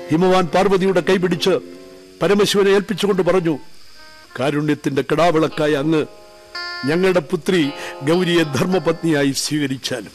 ഹിമവാൻ പാർവതിയുടെ കൈപിടിച്ച് പരമശിവനെ ഏൽപ്പിച്ചുകൊണ്ട് പറഞ്ഞു കാരുണ്യത്തിന്റെ കിടാവിളക്കായ അങ്ങ് ഞങ്ങളുടെ പുത്രി ഗൗരിയെ ധർമ്മപത്നിയായി സ്വീകരിച്ചാലും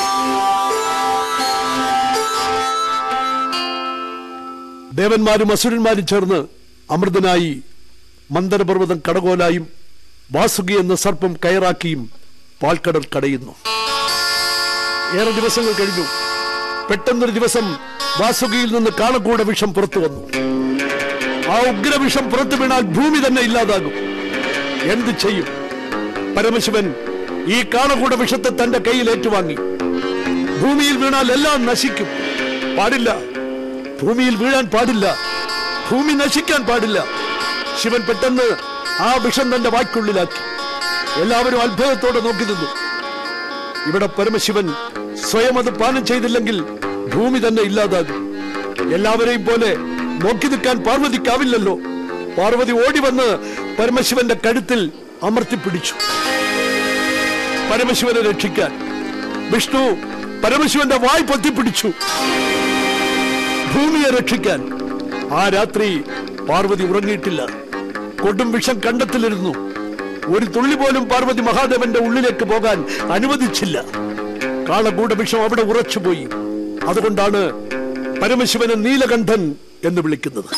ദേവന്മാരും അസുരന്മാരും ചേർന്ന് അമൃതനായി മന്ദരപർവ്വതം കടകോലായും വാസുകി എന്ന സർപ്പം കയറാക്കിയും പാൽക്കടൽ കടയുന്നു ഏറെ ദിവസങ്ങൾ കഴിഞ്ഞു പെട്ടെന്നൊരു ദിവസം വാസുകിയിൽ നിന്ന് കാളക്കൂട വിഷം പുറത്തു വന്നു ആ ഉഗ്രവിഷം പുറത്തു വീണാൽ ഭൂമി തന്നെ ഇല്ലാതാകും എന്ത് ചെയ്യും പരമശിവൻ ഈ കാളകൂട വിഷത്തെ തന്റെ കയ്യിൽ ഏറ്റുവാങ്ങി ഭൂമിയിൽ വീണാൽ എല്ലാം നശിക്കും പാടില്ല ഭൂമിയിൽ വീഴാൻ പാടില്ല ഭൂമി നശിക്കാൻ പാടില്ല ശിവൻ പെട്ടെന്ന് ആ വിഷം തന്റെ വായ്ക്കുള്ളിലാക്കി എല്ലാവരും അത്ഭുതത്തോടെ നോക്കി നിന്നു ഇവിടെ പരമശിവൻ സ്വയം അത് പാനം ചെയ്തില്ലെങ്കിൽ ഭൂമി തന്നെ ഇല്ലാതാകും എല്ലാവരെയും പോലെ നോക്കി നിൽക്കാൻ പാർവതിക്കാവില്ലല്ലോ പാർവതി ഓടി വന്ന് പരമശിവന്റെ കഴുത്തിൽ അമർത്തിപ്പിടിച്ചു പരമശിവനെ രക്ഷിക്കാൻ വിഷ്ണു പരമശിവന്റെ വായ് പൊത്തിപ്പിടിച്ചു ഭൂമിയെ രക്ഷിക്കാൻ ആ രാത്രി പാർവതി ഉറങ്ങിയിട്ടില്ല കൊടും വിഷം കണ്ടത്തിലിരുന്നു ഒരു തുള്ളി പോലും പാർവതി മഹാദേവന്റെ ഉള്ളിലേക്ക് പോകാൻ അനുവദിച്ചില്ല കാളകൂട വിഷം അവിടെ ഉറച്ചുപോയി അതുകൊണ്ടാണ് പരമശിവനെ നീലകണ്ഠൻ എന്ന് വിളിക്കുന്നത്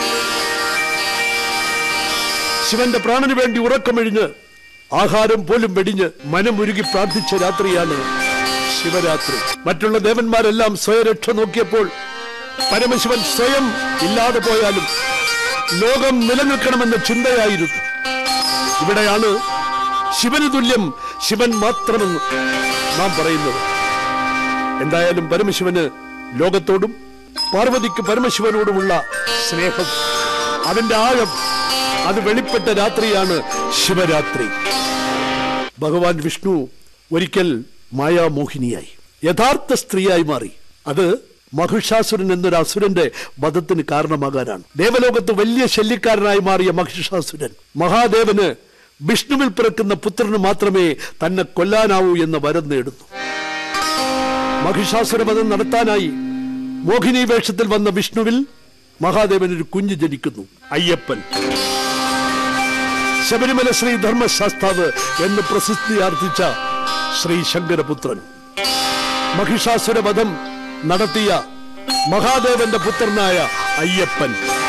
ശിവന്റെ പ്രാണന് വേണ്ടി ഉറക്കമെഴിഞ്ഞ് ആഹാരം പോലും വെടിഞ്ഞ് മനമുരുകി പ്രാർത്ഥിച്ച രാത്രിയാണ് ശിവരാത്രി മറ്റുള്ള ദേവന്മാരെല്ലാം സ്വയരക്ഷ നോക്കിയപ്പോൾ പരമശിവൻ സ്വയം ഇല്ലാതെ പോയാലും ലോകം നിലനിൽക്കണമെന്ന ചിന്തയായിരുന്നു ഇവിടെയാണ് ശിവന് തുല്യം ശിവൻ മാത്രമെന്ന് നാം പറയുന്നത് എന്തായാലും പരമശിവന് ലോകത്തോടും പാർവതിക്ക് പരമശിവനോടുമുള്ള സ്നേഹം അതിന്റെ ആഴം അത് വെളിപ്പെട്ട രാത്രിയാണ് ശിവരാത്രി ഭഗവാൻ വിഷ്ണു ഒരിക്കൽ മായാമോഹിനിയായി യഥാർത്ഥ സ്ത്രീയായി മാറി അത് മഹിഷാസുരൻ എന്നൊരു അസുരന്റെ വധത്തിന് കാരണമാകാനാണ് ദേവലോകത്ത് വലിയ ശല്യക്കാരനായി മാറിയ മഹിഷാസുരൻ മഹാദേവന് വിഷ്ണുവിൽ പിറക്കുന്ന പുത്രന് മാത്രമേ തന്നെ കൊല്ലാനാവൂ എന്ന വരം നേടുന്നു മഹിഷാസുരവധം നടത്താനായി മോഹിനി വേഷത്തിൽ വന്ന വിഷ്ണുവിൽ മഹാദേവൻ ഒരു കുഞ്ഞ് ജനിക്കുന്നു അയ്യപ്പൻ ശബരിമല ശ്രീ ധർമ്മശാസ്താവ് എന്ന് പ്രസിദ്ധി ആർജിച്ച ശ്രീ ശങ്കരപുത്രൻ മഹിഷാസുരവധം നടത്തിയ മഹാദേവന്റെ പുത്രനായ അയ്യപ്പൻ